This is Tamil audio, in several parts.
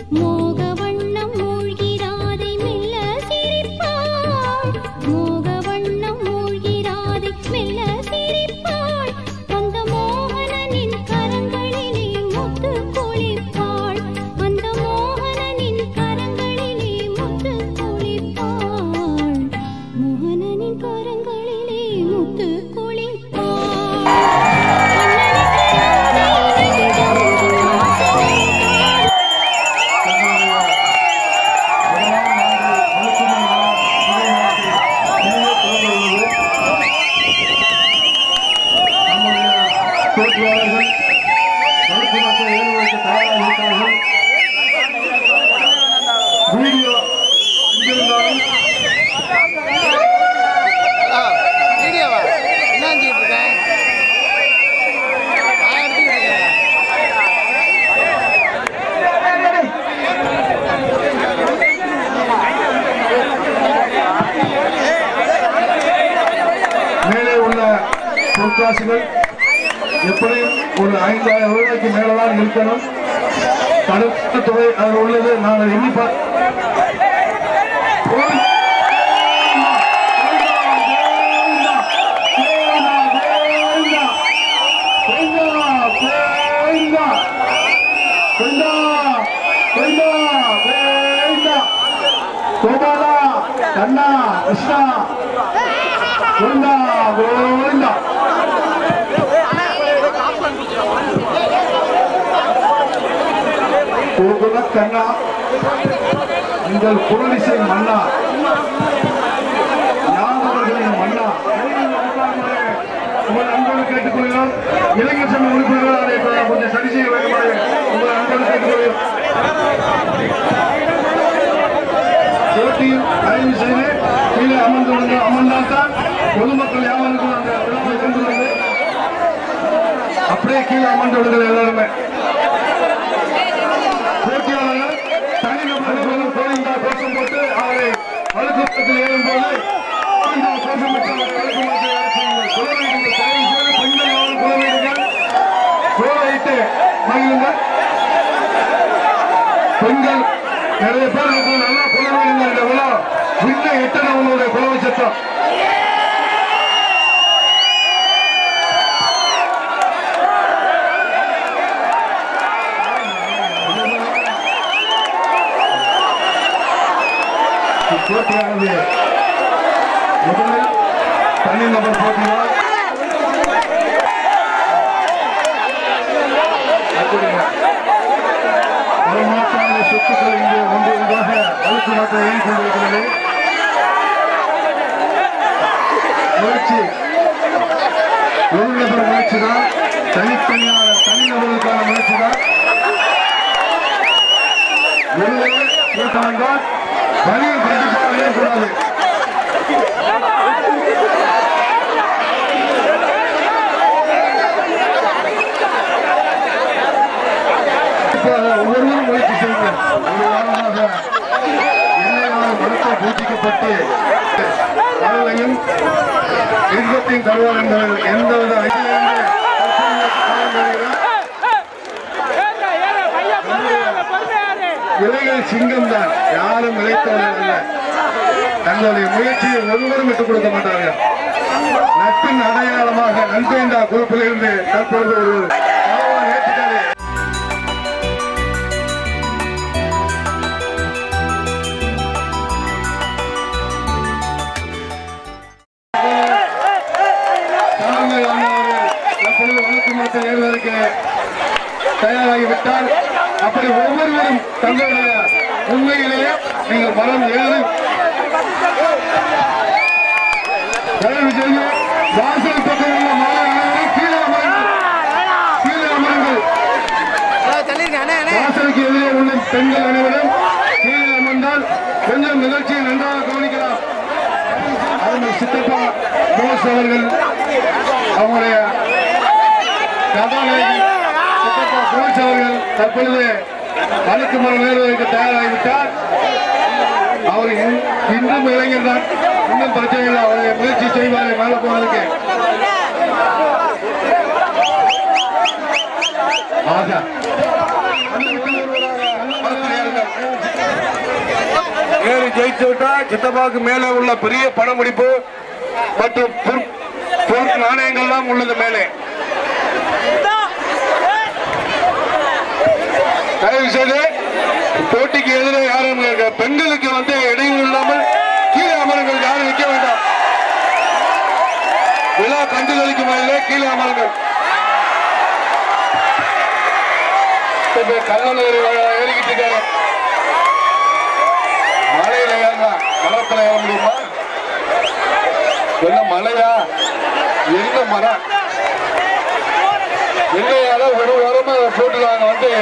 மோக வண்ணம் மூழ்கிறாதை மெல்ல சிரிப்பாள் மோக வண்ணம் மூழ்கிறாதை மெல்ல சிரிப்பாள் அந்த மோகனனின் கரங்களிலே முத்து குளிப்பாள் அந்த மோகனனின் கரங்களிலே முத்து குளிப்பாள் மோகனனின் கரங்களிலே முத்து குளிப்பாள் போட்டியாளர்கள் கருத்து மக்கள் ஏறுவதற்கு தயாராக இருக்கிறார்கள் வீடியோ எங்கிருந்தாலும் வீடியோவா என்ன செஞ்சுட்டு இருக்கேன் நான் எடுத்துக்கிட்டு இருக்கேன் மேலே உள்ள பொற்காசுகள் எப்படியும் ஒரு ஐந்தாயிரம் ரூபாய்க்கு மேலதான் இருக்கணும் தடுப்பு தொகை அதில் உள்ளது நாங்கள் எண்ணி பா- ஓய்! கோபாலா கண்ணா கிருஷ்ணா கோவிந்தா கோவிந்தா கோகுல கண்ணா உங்கள் குரலிசை மன்னா யாதவர்களின் மன்னா உங்கள் அன்போடு கேட்டுக்கொள்கிறோம் இளைஞர் சங்க உறுப்பினர்கள் அதை இப்ப கொஞ்சம் சரி செய்ய வேண்டுமாறு உங்கள் அன்போடு கேட்டுக்கொள்கிறோம் போட்டியில் தயவு செய்து கீழே அமர்ந்து வந்து அமர்ந்தால்தான் பொதுமக்கள் யாவருக்கும் அந்த விழாவை கொண்டு வந்து அப்படியே கீழே அமர்ந்து விடுங்கள் எல்லாருமே போட்டியாளர்கள் தனிநபர்களுக்கு கோவிந்தா கோஷம் போட்டு அவரை வலுக்கத்தில் ஏறும்போது கோவிந்தா கோஷமிட்டு அவரை வலுக்கமாற்றி வேலை செய்யுங்கள் குலவைகள் தயவு செய்து பெண்கள் யாரும் குலவைகள் கோவையிட்டு மகிழுங்கள் பெண்கள் நிறைய பேர் இருக்கு நல்லா குலவைங்க இந்த விழா விண்ண எட்டன உங்களுடைய குலவை சட்டம் போட்டியானது முதலில் தனிநபர் போட்டியால் வரமாற்றான சொத்துக்கள் இங்கே ஒன்று ஒன்றாக வழக்கு மாற்றம் எழுதி கொண்டிருக்கிறது முயற்சி ஒரு நபர் முயற்சி தான் தனித்தனியான தனிநபர்களுக்கான முயற்சி தான் ஒருவரே கூட்டம்தான் வழியில் கண்டிப்பாக அடையக்கூடாது இப்போ ஒவ்வொருவரும் முயற்சி செய்யுங்கள் ஒரு வாரமாக எண்ணெயால் மருத்துவ பூஜிக்கப்பட்டு கடலையும் இன்பத்தையும் தருவார் என்பதில் எந்தவித ஐயமின்றி இலைகள் சிங்கம் தான் யாரும் நிலைத்தவர்கள் அல்ல தங்களுடைய முயற்சியை ஒருவரும் விட்டுக் கொடுக்க மாட்டார்கள் நட்பின் அடையாளமாக நன்பேண்டா குரூப்பிலிருந்து தற்பொழுது ஒரு ஆவணம் ஏற்றுக்காதே தலைமை ஆணையர்கள் தற்பொழுது வழக்கு மாற்றம் ஏறுவதற்கு தயாராகிவிட்டால் அப்படி ஒவ்வொருவரும் தங்களுடைய உண்மையிலேயே நீங்கள் மனம் ஏறி தயவு செய்து வாசல் பக்கம் உள்ள மாலை அனைவரும் கீழே அமருங்கள் கீழே அமருங்கள் தள்ளிருக்கேன் அண்ணே அண்ணே வாசலுக்கு எதிரே உள்ள பெண்கள் அனைவரும் கீழே அமர்ந்தால் கொஞ்சம் நிகழ்ச்சியை நன்றாக கவனிக்கலாம் அவங்க சித்தப்பா போஸ் அவர்கள் அவங்களுடைய கதாநாயகி சித்தப்பா போஸ் அவர்கள் தற்பொழுது வழக்கு மரம் ஏறுவதற்கு தயாராகிவிட்டார் அவர் இன்- இன்றும் இளைஞர் தான் இன்னும் பிரச்சனை இல்லை அவருடைய முயற்சி செய்வார் மேல போவதற்கு ஆகா வந்து விட்டு வருவதாக. வந்து யாருங்க? ஜெயித்து விட்டா சித்தப்பாவுக்கு மேலே உள்ள பெரிய பணமுடிப்பு மற்றும் பொற்- பொருள் நாணயங்கள்லாம் உள்ளது மேலே தயவு செய்து போட்டிக்கு எதிரே யாரும் இருக்க பெண்களுக்கு வந்து இடையூறு இல்லாமல் கீழே அமருங்கள் யாரும் நிற்க வேண்டாம் விழா கண்டுகளுக்கு மேலே கீழே அமருங்கள் இப்ப கல்லணை ஏறிக்கிட்டு இருக்காரு மலையில ஏறலாம் மரத்துல ஏற முடியுமா என்ன மலையா என்ன மரம் என்னையால ஒரு வாரமா போட்டுருவாங்க வந்து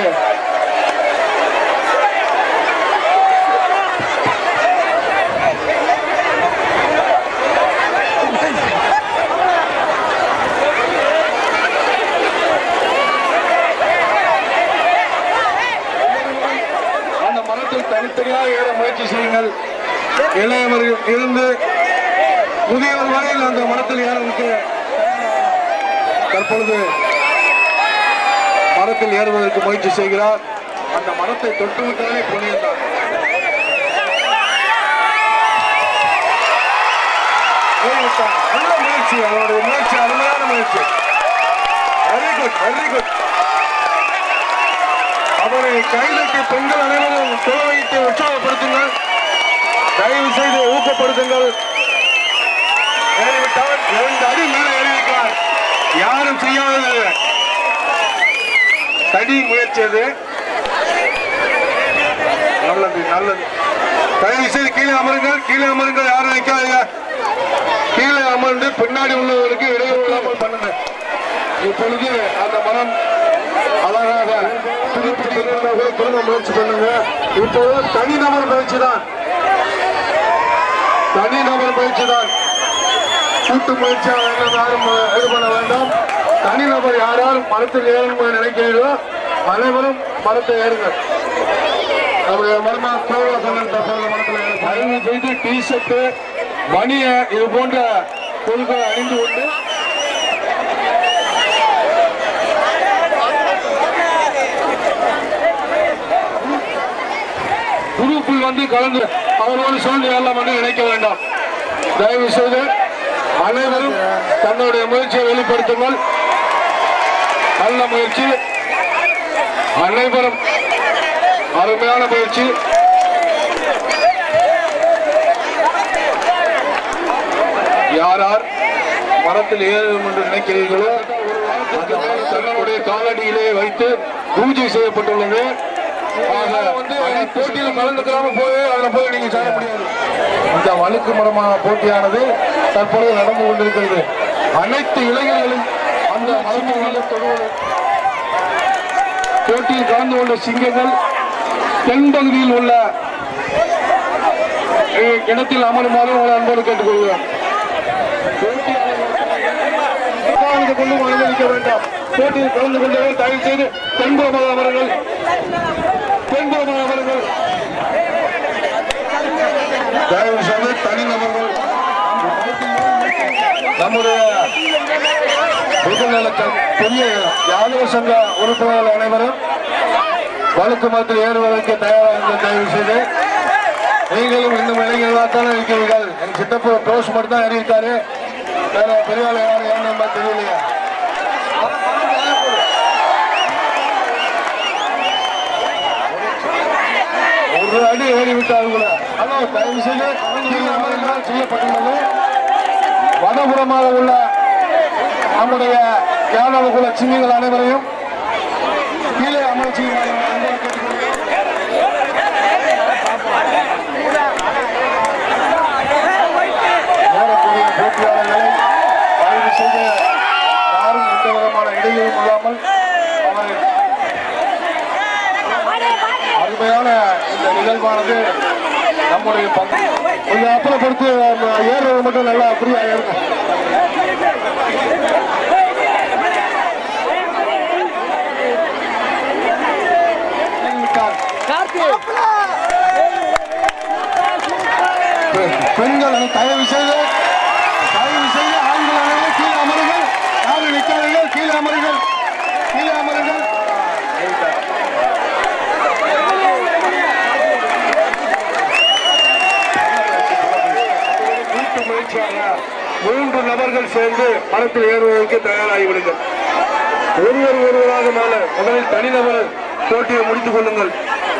அந்த மரத்தில் தனித்தனியாக ஏற முயற்சி செய்யுங்கள் இளையவர்கள் இருந்து முதியவர் வரையில் அந்த மரத்தில் ஏறவுக்கு தற்பொழுது மரத்தில் ஏறுவதற்கு முயற்சி செய்கிறார் அந்த மரத்தை தொட்டுவிட்டாலே புனியந்தான் ஏறிவிட்டான். நல்ல முயற்சி அவருடைய முயற்சி அருமையான முயற்சி வெரி குட் வெரி குட் அவரை கைதட்டி பெண்கள் அனைவரும் துறவைத்து உற்சாகப்படுத்துங்கள் தயவு செய்து ஊக்கப்படுத்துங்கள் ஏறிவிட்டால் இரண்டு அடி மேலே ஏறிவிட்டார் யாரும் செய்யாதது தடி முயற்சி அது நல்லது நல்லது தயவு செய்து கீழே அமருங்கள் கீழே அமருங்கள் யாரும் நிற்காதீங்க கீழே அமர்ந்து பின்னாடி உள்ளவருக்கு இடையூறு இல்லாமல் பண்ணுங்க இப்பொழுது அந்த மனம் அழகாக திருப்பி திரும்ப திரும்ப முயற்சி பண்ணுங்க இப்போது தனிநபர் பயிற்சி தான் தனிநபர் பயிற்சி தான் கூட்டு முயற்சியாக என்ன யாரும் இது பண்ண வேண்டாம் தனிநபர் யாரால் மரத்தில் ஏறணும் நினைக்கிறீர்களோ அனைவரும் மரத்தை ஏறுங்கள் நம்முடைய மர்மா கோவில சொன்ன மரத்தில் ஏறுங்க. தயவு செய்து டி ஷர்ட்டு மணிய இது போன்ற பொருட்களை அணிந்து கொண்டு குரூப்பில் வந்து கலந்து அவரோடு சூழ்நிலை எல்லாம் வந்து நினைக்க வேண்டாம் தயவு செய்து அனைவரும் தன்னுடைய முயற்சியை வெளிப்படுத்துங்கள் நல்ல முயற்சி அனைவரும் அருமையான முயற்சி யார் யார் மரத்தில் ஏறும் என்று நினைக்கிறீர்களோ அந்த மரம் தன்னுடைய காலடியிலே வைத்து பூஜை செய்யப்பட்டுள்ளது ஆக, அந்த போட்டியில் கலந்துக்காம போய் அதில் போய் நீங்க சேர முடியாது இந்த வழுக்கு மரமான போட்டியானது தற்பொழுது நடந்து கொண்டிருக்கிறது அனைத்து இளைஞர்களும் அந்த மரத்தில் தொடுவது போட்டியில் கலந்து கொண்ட சிங்கங்கள் தென்பகுதியில் உள்ள இ- இடத்தில் அமருமாறு உங்களை அன்போடு கேட்டுக்கொள்கிறோம் கலந்து கொண்டு அனுமதிக்க வேண்டாம் போட்டியில் கலந்து கொண்டவர் தயவு செய்து தென்புறமாக அமருங்கள் தென்புறமாக அமருங்கள் தயவு செய்து தனிநபர்கள் நம்முடைய பொதுநலக்கம் பெரிய யாதவ சங்க உறுப்பினர்கள் அனைவரும் வழுக்கு மரத்தில் ஏறுவதற்கு தயாராக இருந்த தயவு செய்து நீங்களும் இன்னும் இளைஞர்களாக தானே இருக்கிறீர்கள் என் சித்தப்பு டோஸ் மட்டும் தான் ஏறியிருக்காரு வேற பெரிய ஆள் யாரும் ஏன்னு தெரியலையா ஒரு அடி ஏறி விட்டார்கள் கூட ஹலோ தயவு செய்து கீழே அமர்ந்தால் செய்யப்பட்டுள்ளது வடபுறமாக உள்ள நம்முடைய யாதவ குல சின்னங்கள் அனைவரையும் கீழே அமர செய்யுமாறு அன்போடு கேட்டுக்கொள்கிறேன். ஏறக்கூடிய போட்டியாளர்களை தயவு செய்து யாரும் எந்த விதமான இடையூறும் இல்லாமல் அவரை அருமையான இந்த நிகழ்வானது நம்முடைய பங்கு கொஞ்சம் அப்புறப்படுத்தி அந்த ஏறுறது மட்டும் நல்லா ஃப்ரீயா இருக்கும் பெண்கள் தயவு செய்து தயவு செய்து ஆண்கள் அனைவரும் கீழே அமருங்கள் யாரும் நிற்காதீர்கள் கீழே அமருங்கள் கீழே அமருங்கள் மூன்று நபர்கள் சேர்ந்து மரத்தில் ஏறுவதற்கு தயாராகி விடுங்கள் ஒருவர் ஒருவராக மேல முதலில் தனிநபர் போட்டியை முடித்துக் கொள்ளுங்கள்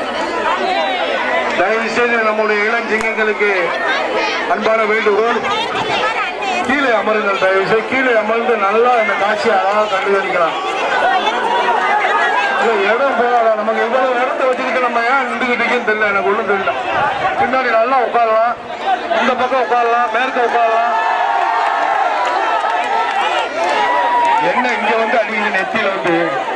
தயவு செய்து நம்முடைய இளஞ்சிங்கங்களுக்கு அன்பான வேண்டுகோள் கீழே அமருங்கள் தயவு செய்து கீழே அமர்ந்து நல்லா இந்த காட்சியை அழகாக கண்டுகளிக்கலாம் இல்ல, இடம் போதாதா நமக்கு இவ்வளவு இடத்த வச்சுக்கிட்டு நம்ம ஏன் நின்றுகிட்டு இருக்கேன்னு தெரியல எனக்கு ஒண்ணும் தெரியல பின்னாடி நல்லா உட்காரலாம் இந்த பக்கம் உட்காரலாம் மேற்க உட்காரலாம் என்ன இங்க வந்து அடிக்குது நெத்தியில வந்து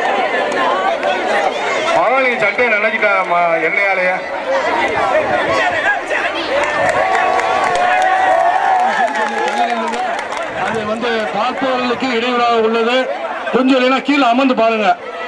மகாலி சட்டையை நினைச்சிட்டாமா எண்ணெயாலையா அது வந்து பார்ப்பவர்களுக்கு இடையூறாக உள்ளது கொஞ்சம் இல்லைன்னா கீழே அமர்ந்து பாருங்க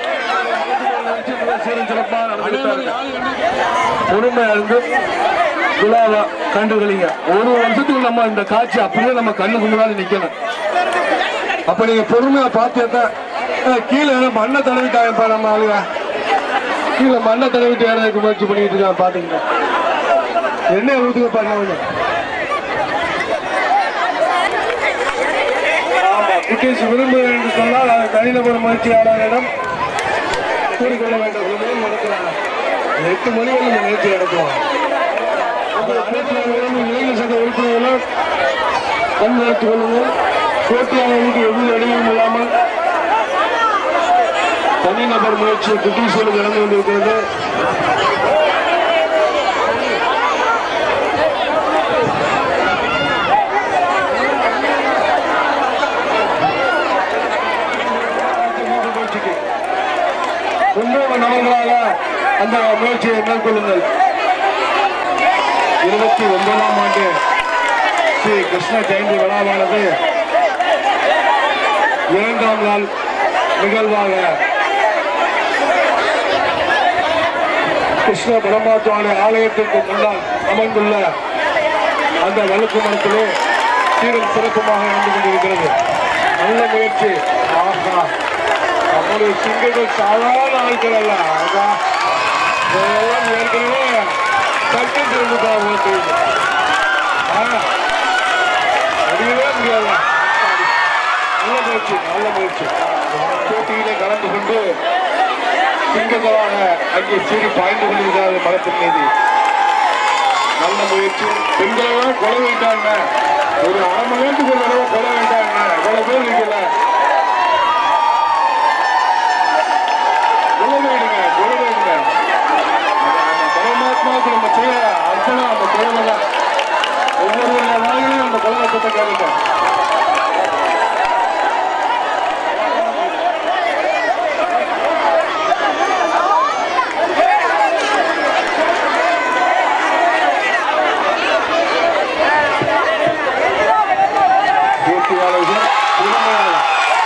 பொறுமையா இருந்து குலாவா கண்டுகளிங்க ஒரு வருஷத்துக்கு நம்ம இந்த காட்சி அப்படியே நம்ம கண்ணுக்கு முன்னாடி நிக்கணும் அப்ப நீங்க பொறுமையா பார்த்தா கீழே ஏதோ மண்ணை தடவிட்டாங்கப்பா நம்ம ஆளுங்க கீழே மண்ணை தடவிட்டு ஏறதுக்கு முயற்சி பண்ணிட்டு இருக்காங்க பாத்தீங்கன்னா எண்ணெய் ஊத்துக்க பாருங்க ஆமா குட்டீஸ் விரும்புகிறேன் என்று சொன்னால் அது தனிநபர் முயற்சியாளரிடம் கூறிக்கொள்ள வேண்டும் முதலில் நடக்கிறாங்க எட்டு மணி வரை இந்த நிகழ்ச்சி நடத்துவாங்க இளைஞர் சங்க உறுப்பினர்களும் கண்காணித்துக் கொள்ளுங்கள் போட்டியாளர்களுக்கு எதுவும் இடையும் இல்லாமல் தனிநபர் முயற்சி குட்டீஸ்களுக்கு நடந்து கொண்டிருக்கிறது முயற்சிக்கு முன்னோக நபர்களாக அந்த முயற்சியை மேற்கொள்ளுங்கள் இருபத்தி ஒன்பதாம் ஆண்டு ஸ்ரீ கிருஷ்ண ஜெயந்தி விழாவானது இரண்டாம் நாள் நிகழ்வாக கிருஷ்ண பரமாத்மாவுடைய ஆலயத்திற்கு முன்னால் அமைந்துள்ள அந்த வழுக்கு மரத்திலே சீரும் சிறப்புமாக நடந்து கொண்டிருக்கிறது நல்ல முயற்சி ஆஹா நம்முடைய சிங்கங்கள் சாதாரண ஆட்கள் அல்ல ஆகா. இதெல்லாம் ஏற்கனவே சட்டை திரும்பிட்டாங்க முடியவே முடியாது நல்ல முயற்சி நல்ல முயற்சி போட்டியிலே கலந்து கொண்டு சிங்கங்களாக அங்கே சீறி பாய்ந்து கொண்டிருக்கிறார்கள் மரத்தின் மீது நல்ல முயற்சி பெண்களெல்லாம் கொலை வேண்டாங்க ஒரு அரை மணி நேரத்துக்கு ஒரு தடவை கொலை வேண்டாங்க இவ்வளவு பேர் இருக்கல கொலவேடுங்க கொலவேடுங்க அந்த பரமாத்மாவுக்கு நம்ம செய்ய அர்ப்பணம் அந்த கொலவை தான் ஒவ்வொருவருடைய வாழ்க்கையும் அந்த கொலவத்தை கேளுங்க போட்டியாளர்கள் உரிமையாளர்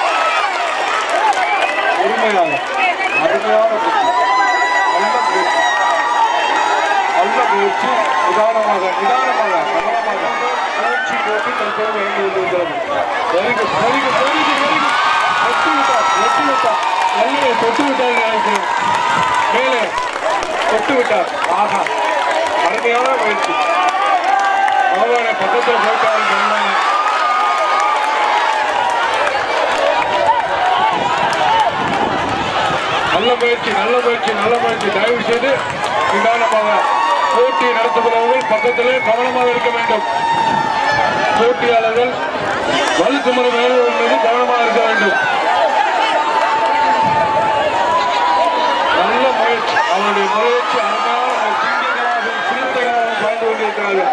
உரிமையாளர் அருமையான புத்தி நல்ல முயற்சி நல்ல முயற்சி நிதானமாக நிதானமாக கவனமாக முயற்சி போட்டு தற்போது வேண்டி கொண்டிருக்கிறது very good very good very good very good தொட்டு விட்டார் தொட்டு விட்டார் நல்ல தொட்டு விட்டார் நினைக்கிறேன் மேலே தொட்டு விட்டார் ஆஹா அருமையான முயற்சி அவனை பக்கத்தில் போயிட்டாரு சொன்னாங்க நல்ல முயற்சி நல்ல முயற்சி நல்ல முயற்சி தயவு செய்து நிதானமாக போட்டி நடத்துகிறவர்கள் பக்கத்திலே கவனமாக இருக்க வேண்டும் போட்டியாளர்கள் வலுக்குமுறை மேலும் மீது கவனமாக இருக்க வேண்டும் நல்ல முயற்சி அவருடைய முயற்சி அருமையான சிங்கங்களாகவும் சிறுத்தைகளாகவும் பாய்ந்து கொண்டிருக்கிறார்கள்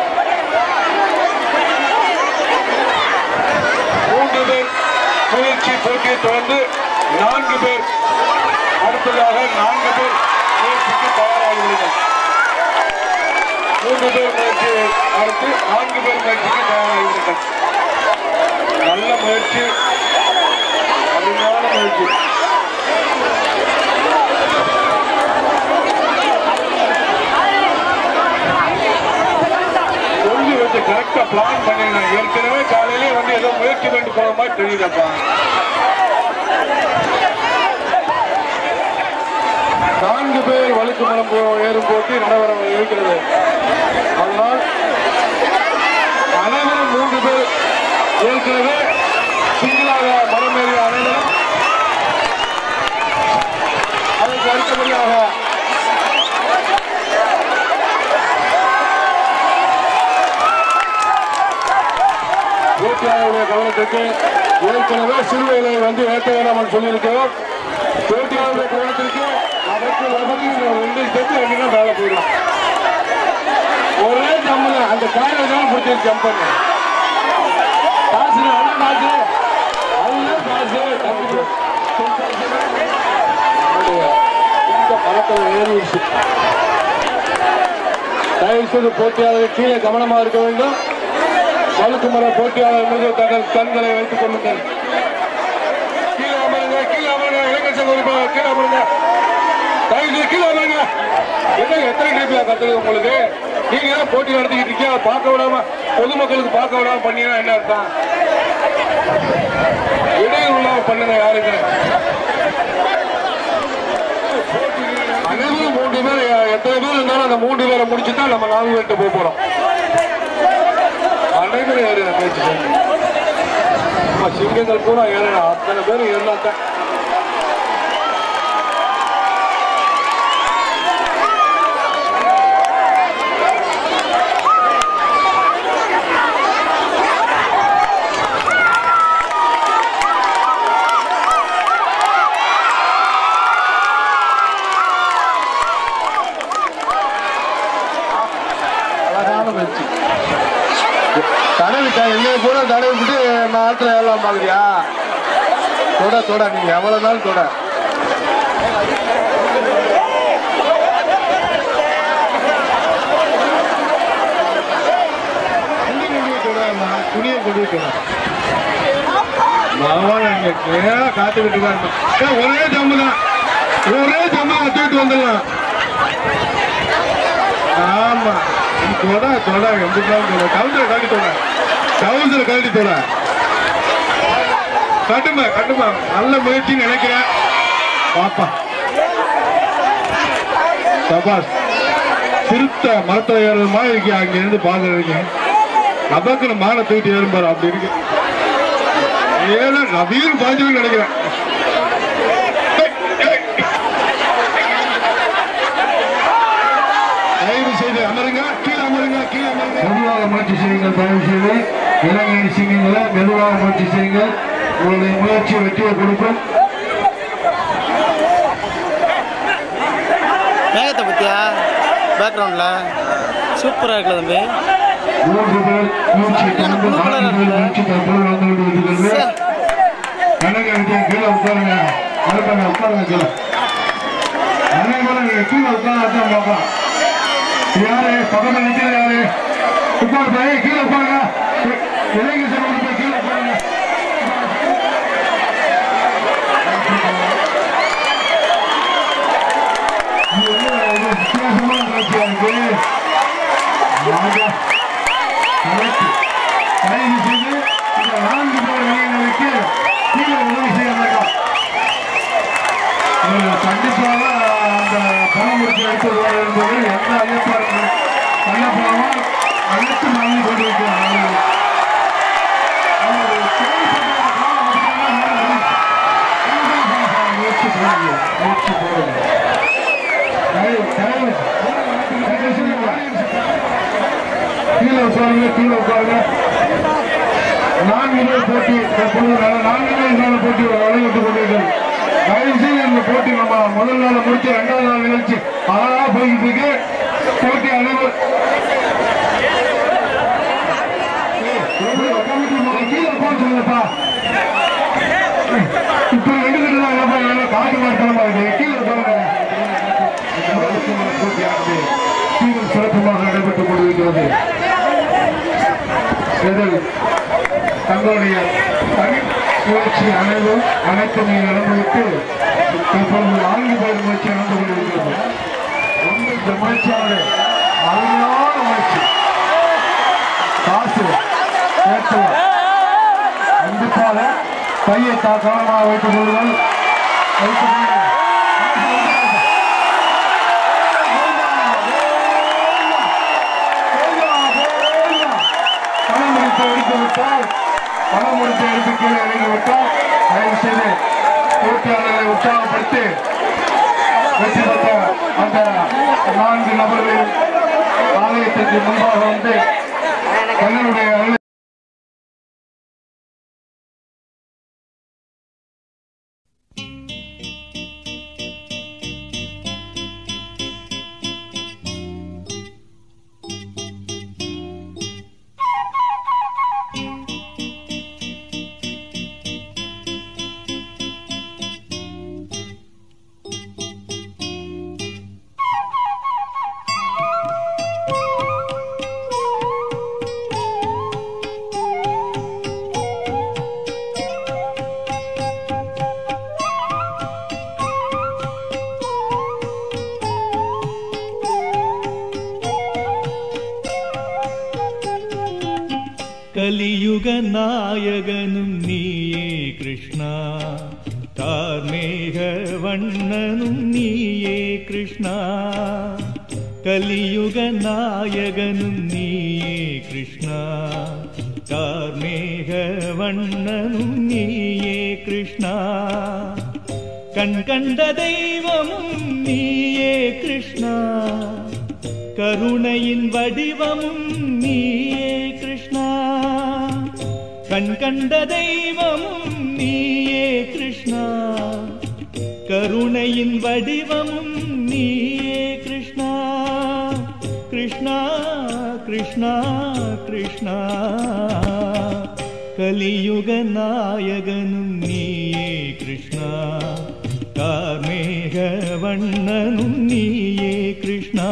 மூன்று பேர் முயற்சி போட்டியை தொடர்ந்து நான்கு பேர் அடுத்ததாக நான்கு பேர் முயற்சிக்கு தயாராகிவிடுங்கள் மூன்று பேர் முயற்சி அடுத்து நான்கு பேர் முயற்சிக்கு தயாராகிவிடுங்கள் நல்ல முயற்சி அருமையான முயற்சி சொல்லி வச்சு கரெக்டா பிளான் பண்ணிருந்தேன் ஏற்கனவே காலையிலே வந்து ஏதோ முயற்சி பண்ணிட்டு போற மாதிரி தெரியுதப்பா நான்கு பேர் வழுக்கு மரம் போ- ஏறும் போட்டி நடைபெற இருக்கிறது அதனால் அனைவரும் மூன்று பேர் ஏற்கனவே சிங்கிளாக மரமேறிய அனைவரும் அதற்கு அடுத்தபடியாக போட்டியாளருடைய கவனத்துக்கு ஏற்கனவே சிறுவைகளை வந்து ஏற்ற வேண்டாம் சொல்லியிருக்கிறோம் போட்டியாளருடைய கவனத்திற்கு அதற்கு வசதி ஒரு ரெண்டு ஸ்டெப் வைக்கணும் மேலே போயிடலாம் ஒரே ஜம்மு அந்த காரை தான் பிடிச்சி ஜம்ப் பண்ணு காசு அண்ணன் காசு அதுதான் காசு தப்பு. இந்த மரத்தில் ஏறிடுச்சு தயவு செய்து போட்டியாளர்கள் கீழே கவனமாக இருக்க வேண்டும் வழுக்கு மர போட்டியாளர் மீது தங்கள் கண்களை வைத்துக் கொள்ளுங்கள் கீழே அமருங்க கீழே அமருங்க இளைஞர் சங்க உறுப்பினர் கீழே அமருங்க தயவு செய்து கீழே அமருங்க என்ன எத்தனை டிபியா கத்துறது உங்களுக்கு நீங்க ஏன் போட்டி நடத்திக்கிட்டு இருக்கீங்க பார்க்க விடாம பொதுமக்களுக்கு பார்க்க விடாம பண்ணீங்கன்னா என்ன அர்த்தம் இடையூறு இல்லாம பண்ணுங்க யாருக்கு அனைவரும் மூன்று பேர் எத்தனை பேர் இருந்தாலும் அந்த மூன்று பேரை முடிச்சு தான் நம்ம நாலு பேர்கிட்ட போக போறோம் அனைவரும் ஏறுங்க பேச்சு கேட்டு. நம்ம சிங்கங்கள் பூரா ஏறணும் அத்தனை பேரும் ஏறினாத்தான் அழகான பேச்சு தடவிட்டா என்னைய கூட தடவி விட்டு நாட்டில் ஏறலாம் பாக்குறியா தொட தொட நீங்க எவ்வளவு நாள் தொட துணியை கொண்டு தொட காத்துக்கிட்டு இருக்காங்க ஒரே ஜம்மு தான் ஒரே ஜம்மு தூக்கிட்டு வந்துடலாம் ஆமா தொட தொட எம்பிட்டாலும் தொட கவுண்டரை கழட்டி தொட கவுண்டரை கழட்டி தொட கட்டுமா கட்டுமா நல்ல முயற்சி நினைக்கிறேன் பாப்பா சபாஸ் சிறுத்த மரத்துல ஏறுற மாதிரி இருக்கு அங்க இருந்து பாக்குறீங்க நமக்கு மான தூக்கிட்டு ஏறும்பாரு அப்படி இருக்கு ஏன்னா நவீன் பாஞ்சு நினைக்கிறேன் ஏய், ஏய். தயவு செய்து அமருங்க கீழே அமருங்க கீழே அமருங்க மெதுவாக முயற்சி செய்யுங்கள் தயவு செய்து இளைஞர் சிங்கங்களை மெதுவாக முயற்சி செய்யுங்கள் உங்களுடைய முயற்சி வெற்றியை கொடுக்கும் மேகத்தை பத்தியா பேக்ரவுண்டில் சூப்பராக இருக்குல்ல தம்பி மூன்று பேர் மூச்சு கடந்து நான்கு பேர் மூச்சு தற்போது வந்து கொண்டிருக்கிறது கணக்கு கீழே உட்காருங்க மறுபடியும் உட்காருங்க கீழே அனைவரும் நீங்க கீழே உட்கார்ந்து பார்க்கலாம் யாரு பக்கத்துல நிக்கிறது யாரு உட்காரு போய் கீழே உட்காருங்க இளைஞர் சங்கம் போய் கீழே உட்காருங்க இது என்ன இது வித்தியாசமான காட்சியா இருக்கு ஆகா. கரெக்ட். தயவு செய்து இந்த நான்கு பேர் இளைஞர்களுக்கு கீழே உதவி செய்ய வேண்டாம் இவர்கள் கண்டிப்பாக அந்த பணம் முடிச்சு எடுத்து வருவார் என்பது எந்த ஐயப்பாடு ஐயப்பாடமோ அனைத்து வாங்கி கொண்டிருக்கிறார் முயற்சி போடுங்க முயற்சி போடுங்க தயவு தயவு கீழே உட்காருங்க கீழே உட்காருங்க நான்கு பேர் போட்டி தற்போது நட- நான்கு பேர் நாள் போட்டி நடைபெற்றுக் கொண்டிருக்கிறது தயவு செய்து இந்த போட்டி நம்ம முதல் நாள் முடிச்சு ரெண்டாவது நாள் நிகழ்ச்சி அழகா போய்கிட்டு இருக்கு போட்டி அனைவர் கீழே உட்கார சொல்லுங்கப்பா இப்ப எடுத்துட்டு தான் இல்லப்பா ஏன்னா காட்டு மாட்டமா இருக்கு கீழே உட்காருங்க இந்த வழக்கமான போட்டியானது தீவிர சிறப்புமாக நடைபெற்றுக் கொண்டிருக்கிறது இதில் தங்களுடைய தனி முயற்சி அனைவரும் அனைத்தும் அனுபவித்து தற்பொழுது நான்கு பேர் முயற்சி நடந்து கொண்டிருக்கிறது ஒன்று இந்த முயற்சியானது அருமையான முயற்சி காசு ஏற்றுவோம் கண்டிப்பாக கையை தா கவனமாக வைத்துக் கொள்ளுங்கள் வைத்துக் கொள்ளுங்கள். காசு வந்து பணம் முடித்து எடுத்து விட்டால் பணமுடிச்சை எடுத்து கீழே இறங்கி விட்டால் தயவு செய்து போட்டியாளர்களை உற்சாகப்படுத்தி வெற்றி பெற்ற அந்த நான்கு நபர்கள் ஆலயத்திற்கு முன்பாக வந்து தங்களுடைய அருளை കലിയുഗ നായകനും നീയേ കൃഷ്ണ കാർമേഘ വണ്ണനും നീയേ കൃഷ്ണ കലിയുഗ നായകനും നീയേ കൃഷ്ണ കാർമേഘ വണ്ണനും നീയേ കൃഷ്ണ കൺകണ്ട ദൈവമും നീയേ കൃഷ്ണ கருணையின் வடிவமும் நீயே கிருஷ்ணா கண் கண்ட தெய்வமும் நீயே கிருஷ்ணா கருணையின் வடிவமும் நீயே கிருஷ்ணா கிருஷ்ணா கிருஷ்ணா கிருஷ்ணா கலியுக நாயகனும் நீயே கிருஷ்ணா கார்மேக வண்ணனும் நீயே கிருஷ்ணா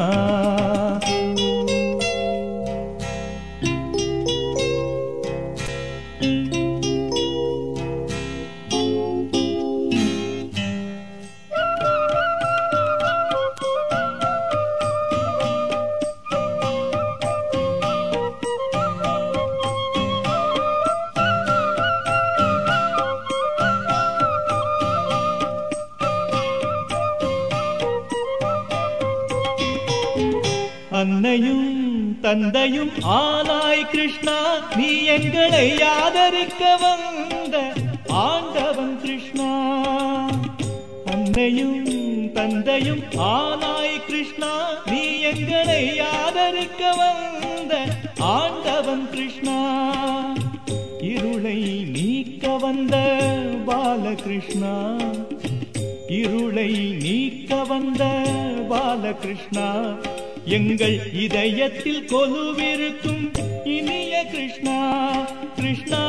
அன்னையும் தந்தையும் ஆனாய் கிருஷ்ணா நீ எங்களை ஆதரிக்க வந்த ஆண்டவன் கிருஷ்ணா அன்னையும் தந்தையும் ஆனாய் கிருஷ்ணா நீ எங்களை ஆதரிக்க வந்த ஆண்டவன் கிருஷ்ணா இருளை நீக்க வந்த பாலகிருஷ்ணா இருளை நீக்க வந்த பாலகிருஷ்ணா எங்கள் இதயத்தில் கொலுவிருக்கும் இனிய கிருஷ்ணா கிருஷ்ணா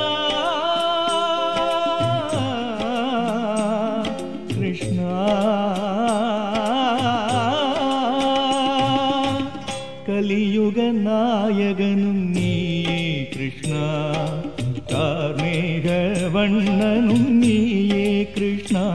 கிருஷ்ணா கலியுக நாயகனும் நீயே கிருஷ்ணா கார்மேக வண்ணனும் நீயே கிருஷ்ணா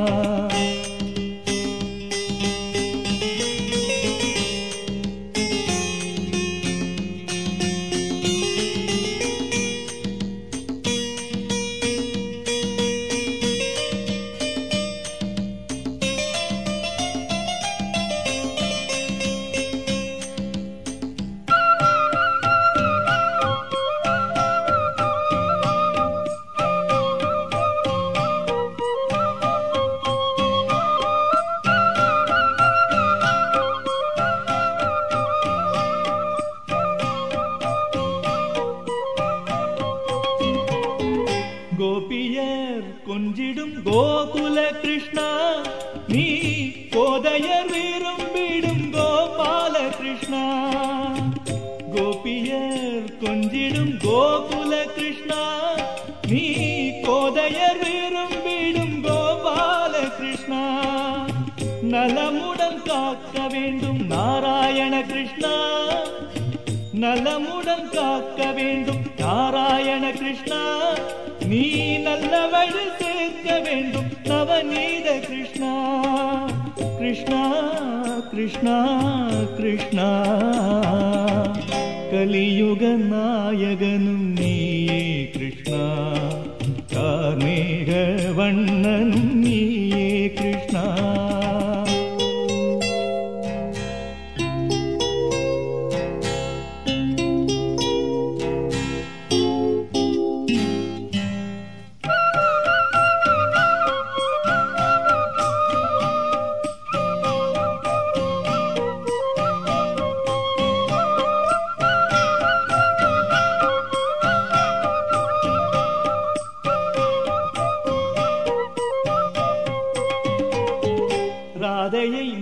கோபியர் கொஞ்சிடும் கோகுல கிருஷ்ணா நீ கோதையர் விரும்பிடும் கோபால கிருஷ்ணா கோபியர் கொஞ்சிடும் கோகுல கிருஷ்ணா நீ கோதையர் விரும்பிடும் கோபால கிருஷ்ணா நலமுடன் காக்க வேண்டும் நாராயண கிருஷ்ணா நலமுடன் காக்க வேண்டும் நாராயண கிருஷ்ணா நீ நல்ல வழி சேர்க்க வேண்டும் நவநீத கிருஷ்ணா கிருஷ்ணா கிருஷ்ணா கிருஷ்ணா கலியுக நாயகனும் நீயே கிருஷ்ணா கார்மேக வண்ணனும் நீயே கிருஷ்ணா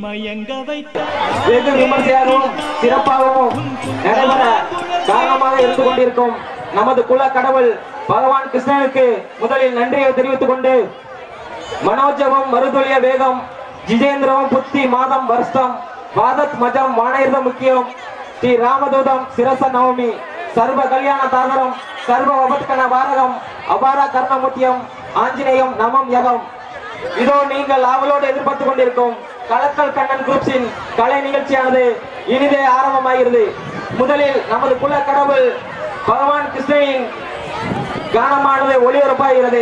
மயங்க வைத்தாய் வெகு விமர்சையாகவும் சிறப்பாகவும் நடைபெற காரணமாக இருந்து கொண்டிருக்கும் நமது குல கடவுள் பகவான் கிருஷ்ணனுக்கு முதலில் நன்றியை தெரிவித்துக் கொண்டு மனோஜவம் மருதுளிய வேகம் ஜிஜேந்திரவம் புத்தி மாதம் வருஷம் வாதத் மஜம் வானயுத முக்கியம் ஸ்ரீ ராமதூதம் சிரச நவமி சர்வ கல்யாண தாதரம் சர்வ வபத்கன வாரகம் அபார கர்ணமுத்தியம் ஆஞ்சநேயம் நமம் யகம் இதோ நீங்கள் ஆவலோடு எதிர்பார்த்துக் கொண்டிருக்கும் கலக்கல் கண்ணன் குரூப்ஸின் கலை நிகழ்ச்சியானது இனிதே ஆரம்பமாகிறது முதலில் நமது குல கடவுள் பகவான் கிருஷ்ணனின் கானமானது ஒளிபரப்பாகிறது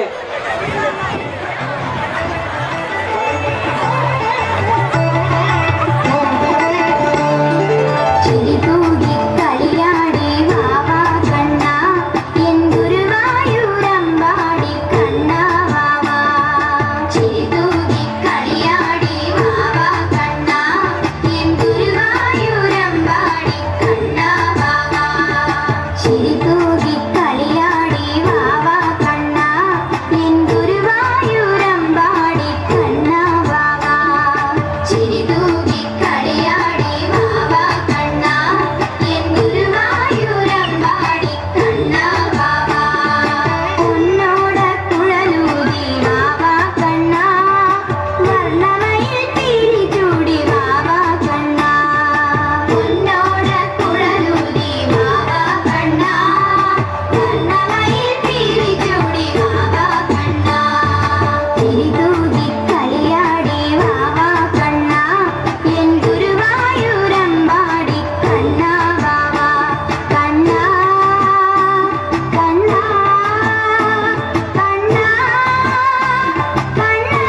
ചിരിതൂകി കളിയാടി വാവാ കണ്ണാ എൻ ഗുരുവായൂരമ്പാടി കണ്ണാ വാവാ ചിരിതൂകി കളിയാടി വാവാ കണ്ണാ എൻ ഗുരുവായൂരമ്പാടി കണ്ണാ വാവാ ചിരിതൂകി കളിയാടി വാവാ കണ്ണാ എൻ ഗുരുവായൂരമ്പാടി കണ്ണാ വാവാ ചിരിതൂകി കളിയാടി വാവാ കണ്ണാ എൻ ഗുരുവായൂരമ്പാടി കണ്ണാ വാവാ ഉന്നോട കുഴലൂതി വാവാ കണ്ണാ വർണ്ണമയിൽ തിരി ചൂടി വാവാ കണ്ണാ ഉന്നോട കുഴലൂതി വാവാ കണ്ണാ വർണ്ണമയിൽ തിരി ചൂടി വാവാ കണ്ണാ തിരിതൂകി കളിയാടി വാവാ കണ്ണാ എൻ ഗുരുവായൂരമ്പാടി കണ്ണാ വാവാ കണ്ണാ കണ്ണാ കണ്ണാ കണ്ണാ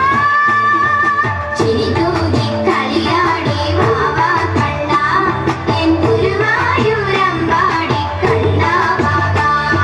ചിരിതൂകി കളിയാടി വാവാ കണ്ണാ എൻ ഗുരുവായൂരമ്പാടി കണ്ണാ വാവാ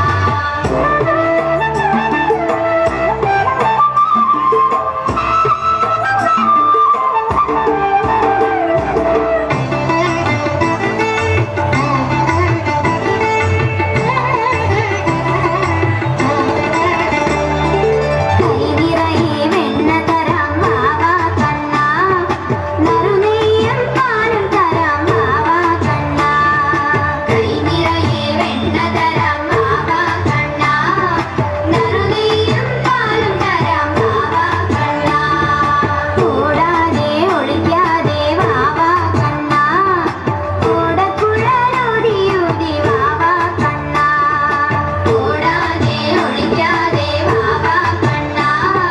കൈനിറയെ വെണ്ണ തരാം വാവാ കണ്ണാ നറുനെയ്യും പാലും തരാം വാവാ കണ്ണാ കൈനിറയെ വെണ്ണ തരാം വാവാ കണ്ണാ നറുനെയ്യും പാലും തരാം വാവാ കണ്ണാ ഓടാതെ ഒളിക്കാതെ വാവാ കണ്ണാ ഓടക്കുഴലൂതിയൂതി വാവാ കണ്ണാ ഓടാതെ ഒളിക്കാതെ വാവാ കണ്ണാ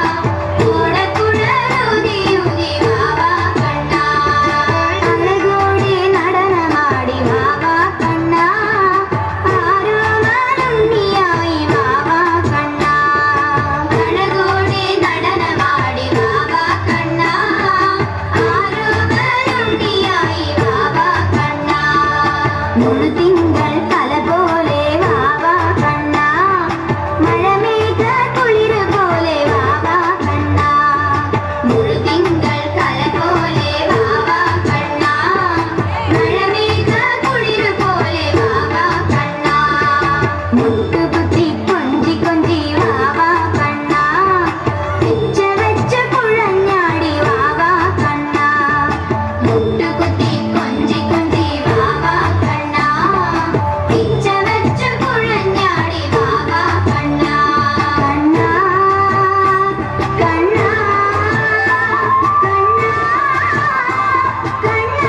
ഓടക്കുഴലൂതിയൂതി വാവാ കണ്ണാ അഴകോടെ നടനമാടി വാവാ കണ്ണാ ആരോമലുണ്ണിയായി വാവാ കണ്ണാ അഴകോടെ നടനമാടി വാവാ കണ്ണാ ആരോമലുണ്ണിയായി വാവാ കണ്ണാ മുഴുതിങ്കൾ കല പോലെ വാവാ കണ്ണാ മഴമേഘ കുളിര് പോലെ വാവാ കണ്ണാ മുഴുതിങ്കൾ കല പോലെ വാവാ കണ്ണാ മഴമേഘ കുളിര് പോലെ വാവാ കണ്ണാ മുട്ടുകുത്തി കൊഞ്ചി കൊഞ്ചി വാവാ കണ്ണാ വെച്ച വെച്ച കുഴഞ്ഞാടി വാവാ കണ്ണാ മുട്ടുകുത്തി കൊഞ്ചി കൊഞ്ചി വാവാ കണ്ണാ വെച്ച വെച്ച കുഴഞ്ഞാടി വാവാ കണ്ണാ കണ്ണാ കണ്ണാ കണ്ണാ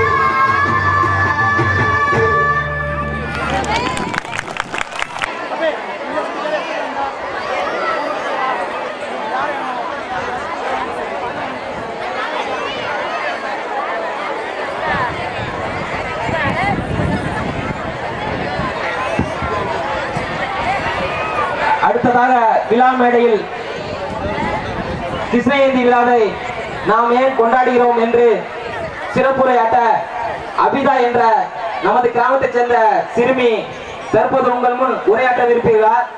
அடுத்ததாக விழா மேடையில் கிருஷ்ணஜெயந்தி விழாவை நாம் ஏன் கொண்டாடுகிறோம் என்று சிறப்புரையாட்ட அபிதா என்ற நமது கிராமத்தைச் சேர்ந்த சிறுமி தற்போது உங்கள் முன் உரையாற்றவிருப்பீர்களார்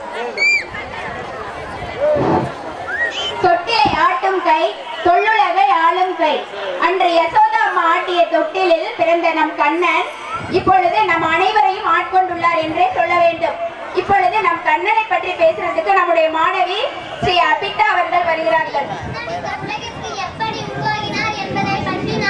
தொட்டிலை ஆட்டும் கை தொல்லுலகை ஆளும் கை அன்று யசோதா அம்மா ஆட்டிய தொட்டிலில் பிறந்த நம் கண்ணன் இப்பொழுது நம் அனைவரையும் ஆட்கொண்டுள்ளார் என்றே சொல்ல வேண்டும் இப்பொழுது நம் கண்ணனை பற்றி பேசுறதுக்கு நம்முடைய மாணவி ஸ்ரீ அபிதா அவர்கள் வருகிறார்கள் உலகிற்கு எப்படி உருவாகினார் என்பதை பற்றி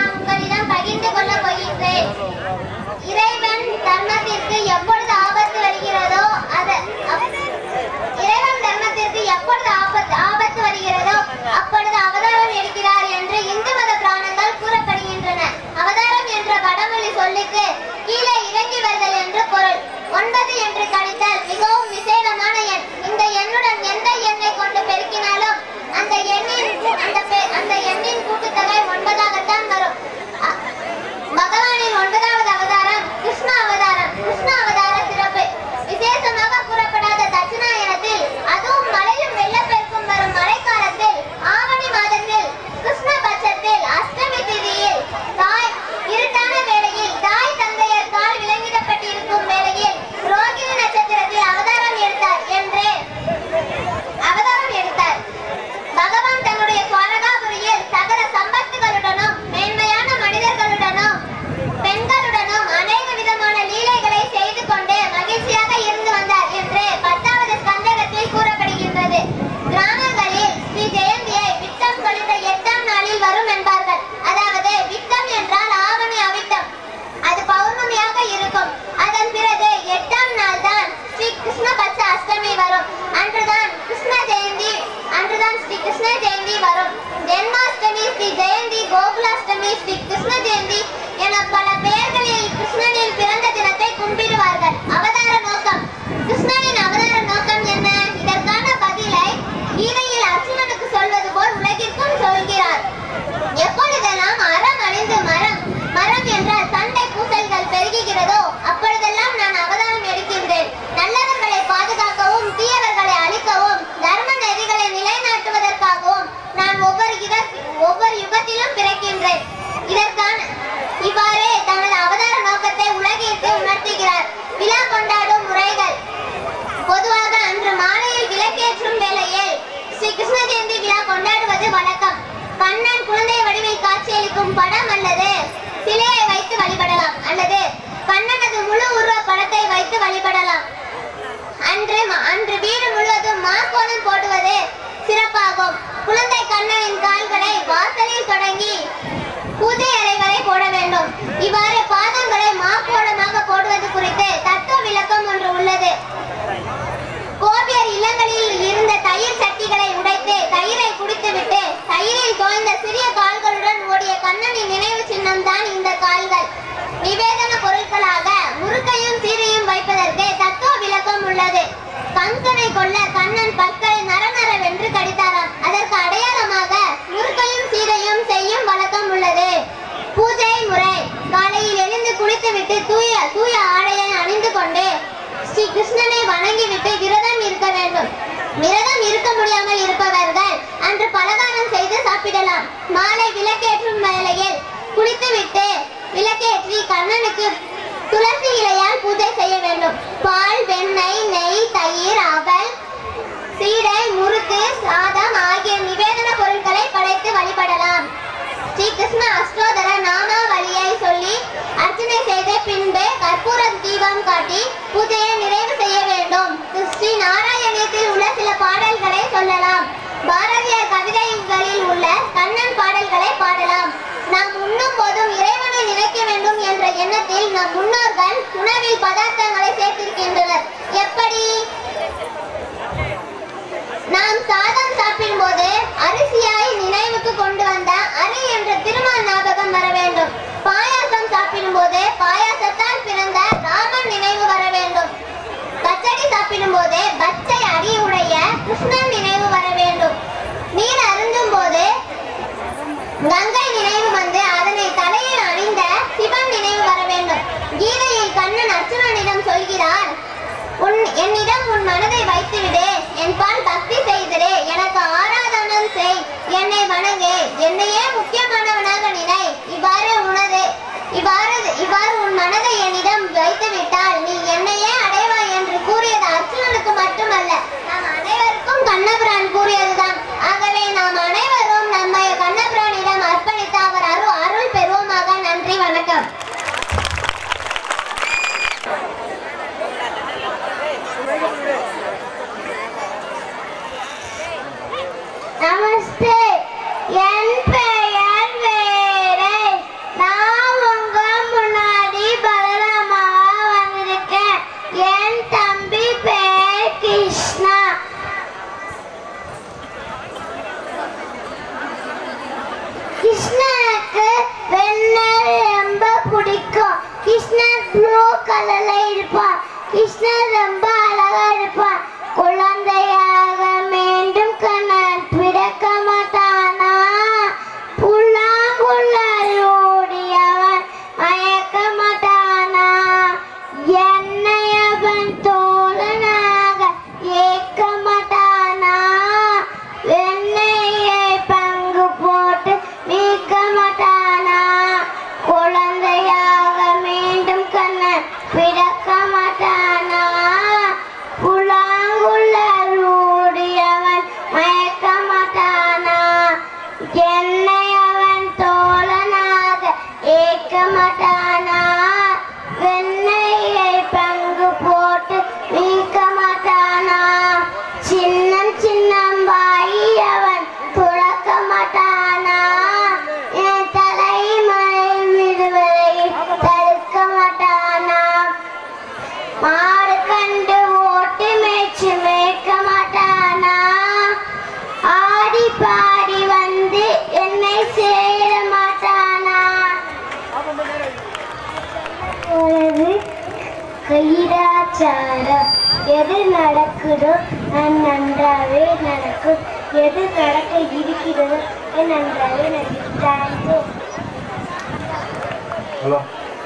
வருகிறேன் இறைவன் தர்மத்திற்கு எப்பொழுது ஆபத்து வருகிறதோ அது அப்- இறைவன் தர்மத்திற்கு எப்பொழுது ஆபத்து ஆபத்து வருகிறதோ அப்பொழுது அவதாரம் எடுக்கிறார் என்று இந்து மத புராணங்கள் கூறப்படுகின்றன அவதாரம் என்ற வடமொழி சொல்லுக்கு கீழே இறங்கி வருதல் என்று பொருள் ஒன்பது என்று கணித்தல் மிகவும் விசேடமான எண் இந்த எண்ணுடன் எந்த எண்ணை கொண்டு பெருக்கினாலும் அந்த எண்ணின் அந்த பெ- அந்த எண்ணின் கூட்டுத்தொகை ஒன்பதாகத்தான் வரும் அ- பகவானின் ஒன்பதாவது அவதாரம் கிருஷ்ண அவதாரம் கிருஷ்ண அவதார சிறப்பு விசேஷமாக கூறப்படாத தட்சிணாயனத்தில் அதுவும் மழையும் வெள்ளப்பெருக்கும் வரும் மழைக்காலத்தில் ஆவணி மாதத்தில் கிருஷ்ண பட்சத்தில் அஷ்டமி திதியில் தாய் இருட்டான வேளையில் தாய் தந்தையர் கால் விலங்கிடப்பட்டிருக்கும் வேளையில் ரோகிணி நட்சத்திரத்தில் அவதாரம் எடுத்தார் என்று அவதாரம் எடுத்தார் பகவான் தன்னுடைய சுவரகாபுரியில் சகல சம்பத்துகளுடனும் மேன்மையான மனிதர்களுடனும் பெண்களுடனும் அநேக விதமான லீலைகளை செய்து கொண்டு மகிழ்ச்சியாக இருந்து வந்தார் என்று பத்தாவது ஸ்கந்தகத்தில் கூறப்படுகின்றது கிராமங்களில் ஸ்ரீ ஜெயந்தியை விட்டம் கழிந்த எட்டாம் நாளில் வரும் என்பார்கள் அதாவது விட்டம் என்றால் ஆவணி அவிட்டம் அது பௌர்ணமியாக இருக்கும் அதன் பிறகு எட்டாம் நாள் தான் ஸ்ரீ கிருஷ்ணபட்ச அஷ்டமி வரும் அன்றுதான் கிருஷ்ண ஜெயந்தி அன்றுதான் ஸ்ரீ கிருஷ்ண ஜெயந்தி வரும் ஜென்மாஷ்டமி ஸ்ரீ ஜெயந்தி கோகுலாஷ்டமி ஸ்ரீ கிருஷ்ண ஜெயந்தி என பல பெயர்களில் கிருஷ்ணனின் பிறந்த தினத்தை கும்பிடுவார்கள் அவதார நோக்கம் கிருஷ்ணனின் அவதார நோக்கம் என்ன இதற்கான பதிலை கீதையில் அர்ஜுனனுக்கு சொல்வது போல் உலகிற்கும் சொல்கிறார் எப்பொழுதெல்லாம் அறம் அழிந்து மரம் மரம் என்றால் சண்டை பூசல்கள் பெருகுகிறதோ அப்பொழுதெல்லாம் நான் அவதாரம் எடுக்கின்றேன் நல்லவர்களை பாதுகாக்கவும் தீயவர்களை அழிக்கவும் தர்ம நெறிகளை நிலைநாட்டுவதற்காகவும் நான் ஒவ்வொரு யுக ஒவ்வொரு யுகத்திலும் பிறக்கின்றேன் இதற்கான இவ்வாறே தனது அவதார நோக்கத்தை உலகிற்கு உணர்த்துகிறார் விழா கொண்டாடும் முறைகள் பொதுவாக அன்று மாலையில் விளக்கேற்றும் வேளையில் ஸ்ரீ கிருஷ்ண ஜெயந்தி விழா கொண்டாடுவது வழக்கம் கண்ணன் குழந்தை வடிவில் காட்சியளிக்கும் படம் அல்லது சிலையை வைத்து வழிபடலாம் அல்லது கண்ணனது முழு உருவ படத்தை வைத்து வழிபடலாம் அன்று ம- அன்று வீடு முழுவதும் மாக்கோலம் போடுவது சிறப்பாகும் குழந்தை கண்ணனின் கால்களை வாசலில் தொடங்கி பூஜை அறை வரை போட வேண்டும் இவ்வாறு பாதங்களை மாக்கோலமாக போடுவது குறித்து தத்துவ விளக்கம் ஒன்று உள்ளது கோபியர் இல்லங்களில் இருந்த தயிர் சட்டிகளை உடைத்து தயிரை குடித்துவிட்டு தயிரில் தோய்ந்த சிறிய கால்களுடன் ஓடிய கண்ணனின் நினைவு சின்னம் தான் இந்த கால்கள் நிவேதன பொருட்களாக முறுக்கையும் சீரையும் வைப்பதற்கு தத்துவ விளக்கம் உள்ளது கங்கனை கொல்ல கண்ணன் பற்களை நரநரவென்று கடித்தாராம் அதற்கு அடையாளமாக முறுக்கையும் சீரையும் செய்யும் வழக்கம் உள்ளது பூஜை முறை காலையில் எழுந்து குளித்துவிட்டு தூய தூய ஆடையை அணிந்து கொண்டு ஸ்ரீ கிருஷ்ணனை வணங்கிவிட்டு விரதம் இருக்க வேண்டும் விரதம் இருக்க முடியாமல் இருப்பவர்கள் அன்று பலகாரம் செய்து சாப்பிடலாம் மாலை விளக்கேற்றும் வேளையில் குளித்துவிட்டு விளக்கேற்றி கண்ணனுக்கு துளசி இலையால் பூஜை செய்ய வேண்டும் பால் வெண்ணெய் நெய் தயிர் அவல் சீடை முறுக்கு சாதம் ஆகிய நிவேதன பொருட்களை படைத்து வழிபடலாம் ஸ்ரீ கிருஷ்ண அஷ்டோதர நாமாவளியை சொல்லி அர்ச்சனை செய்த பின்பு கற்பூர தீபம் காட்டி பூஜையை நிறைவு செய்ய வேண்டும் ஸ்ரீ நாராயணியத்தில் உள்ள சில பாடல்களை சொல்லலாம் பாரதியார் கவிதைகளில் உள்ள கண்ணன் பாடல்களை பாடலாம் நாம் உண்ணும் போதும் இறைவனை நினைக்க வேண்டும் என்ற எண்ணத்தில் நம் முன்னோர்கள் உணவில் பதார்த்தங்களை சேர்த்திருக்கின்றனர் எப்படி நாம் சாதம் சாப்பிடும்போது அரிசியாய் நினைவுக்கு கொண்டு வந்த அரி என்ற திருமால் ஞாபகம் வர வேண்டும் பாயாசம் சாப்பிடும்போது பாயாசத்தால் பிறந்த ராமன் நினைவு வர வேண்டும் பச்சடி சாப்பிடும்போது பச்சை அடி உடைய கிருஷ்ணன் நினைவு வர வேண்டும் நீர் அருந்தும் போது கங்கை நினைவு வந்து அதனை தலையில் அணிந்த சிவன் நினைவு வர வேண்டும் கீதையில் கண்ணன் அர்ஜுனனிடம் சொல்கிறார் உன் என்னிடம் உன் மனதை வைத்துவிடு என் பால் பக்தி செய்திரு எனக்கு ஆராதனம் செய் என்னை வணங்கு என்னையே முக்கியமானவனாக நினை இவ்வாறு உனது இவ்வாறு இவ்வாறு உன் மனதை என்னிடம் வைத்து விட்டால் நீ என்னையே அடைவாய் என்று கூறியது அர்ஜுனனுக்கு மட்டுமல்ல நாம் அனைவருக்கும் கண்ணபிரான் கூறியதுதான் ஆகவே நாம் அனைவரும் நம்மை கண்ணபிரானிடம் அர்ப்பணித்து அவர் அருள் அருள் பெறுவோமாக நன்றி வணக்கம் நமஸ்தே என் பெயர் வேரை நான் உங்க முன்னாடி கலர்ல இருப்பான் கிருஷ்ணன் ரொம்ப அழகா இருப்பான் குழந்தையாக மீண்டும் கண்ணன் பிறக்க மாட்டானா புல்லாங்குழல் ஓடியவன் மயக்க மாட்டானா என்னை அவன் தோழனாக ஏற்க மாட்டானா வெண்ணையை பங்கு போட்டு நீக்க மாட்டானா குழந்தையாக மீண்டும் கண்ணன் பிறக்க மாட்டானா புலாங்குழல் ஊடியவன் மயக்க மாட்டானா என்னை அவன் தோழனாக ஏற்க மாட்டானா வெண்ணையை பங்கு போட்டு நீக்க மாட்டானா சின்னம் சின்னம் வாயி அவன் துறக்க மாட்டானா என் தலைமலை விடுவதை தடுக்க மாட்டானா மாடு கண்டு ஓட்டு மேய்ச்சி மேய்க்க மாட்டானா ஆடி பாடி வந்து என்னை சேர மாட்டானா உனது கைராச்சாரம் எது நடக்குதோ அது நன்றாவே நடக்கும் எது நடக்க இருக்கிறதோ அது நன்றாவே நடக்கும் தேங்க்யூ ஹலோ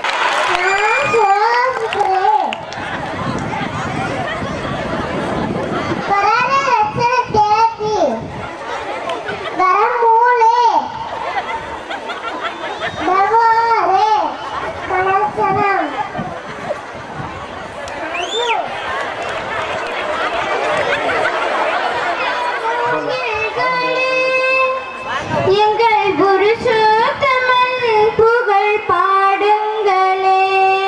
எங்கள் புருஷோத்தமன் புகழ் பாடுங்களே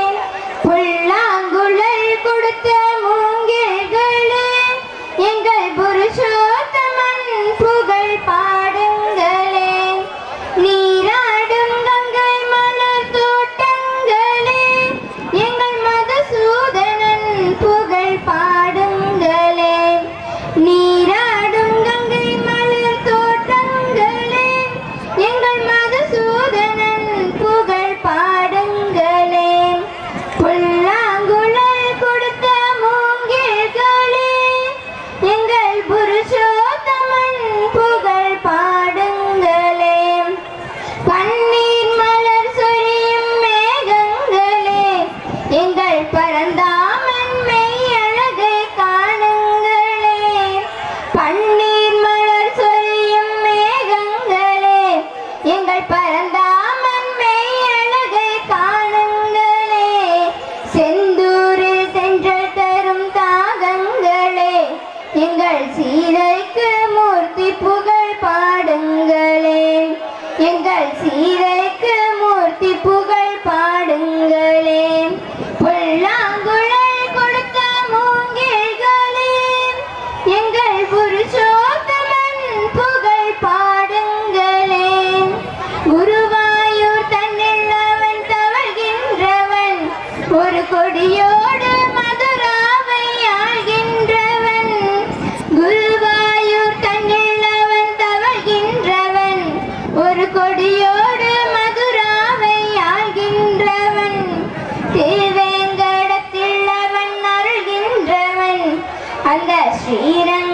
புல்லாங்குழல் கொடுத்த மூங்கில்களே எங்கள் புருஷோத்தமன் புகழ் பாடுங்களே நீராடும் கங்கை மலர் தோட்டங்களே எங்கள் மதசூதனன் புகழ் பாடுங்களே நீராடும் கங்கை மலர் தோட்டங்களே எங்கள் மதசூதனன் புகழ் பாடுங்களே புல்லாங்குழல் கொடுத்த மூங்கில்களே எங்கள் புருஷோத்தமன் புகழ் பாடுங்களே பன்னீர் மலர் சொரியும் மேகங்களே எங்கள் பரந்தாமன் மெய் அழகை காணுங்களே பன்னீர் மலர் சொரியும் மேகங்களே எங்கள் பரந்தாமன் மெய் அழகை காணுங்களே செந்தூரில் தென்றல் தரும் தாகங்களே எங்கள் சீதைக்கு மூர்த்தி புகழ் பாடுங்களே எங்கள் சீதைக்கு மூர்த்தி புகழ் பாடுங்களே புல்லாங்குழல் கொடுத்த மூங்கில்களே எங்கள் புருஷோத்தமன் புகழ் பாடுங்களே குருவாயூர் தன்னில் அவன் தவழ்கின்றவன் ஒரு கொடியோடு மதுராவை ஆள்கின்றவன் குருவாயூர் தன்னில் அவன் தவழ்கின்றவன் ஒரு கொடியோடு மதுராவை ஆள்கின்றவன் திருவேங்கடத்தில் அவன் அருள்கின்றவன் அந்த ஸ்ரீரங்க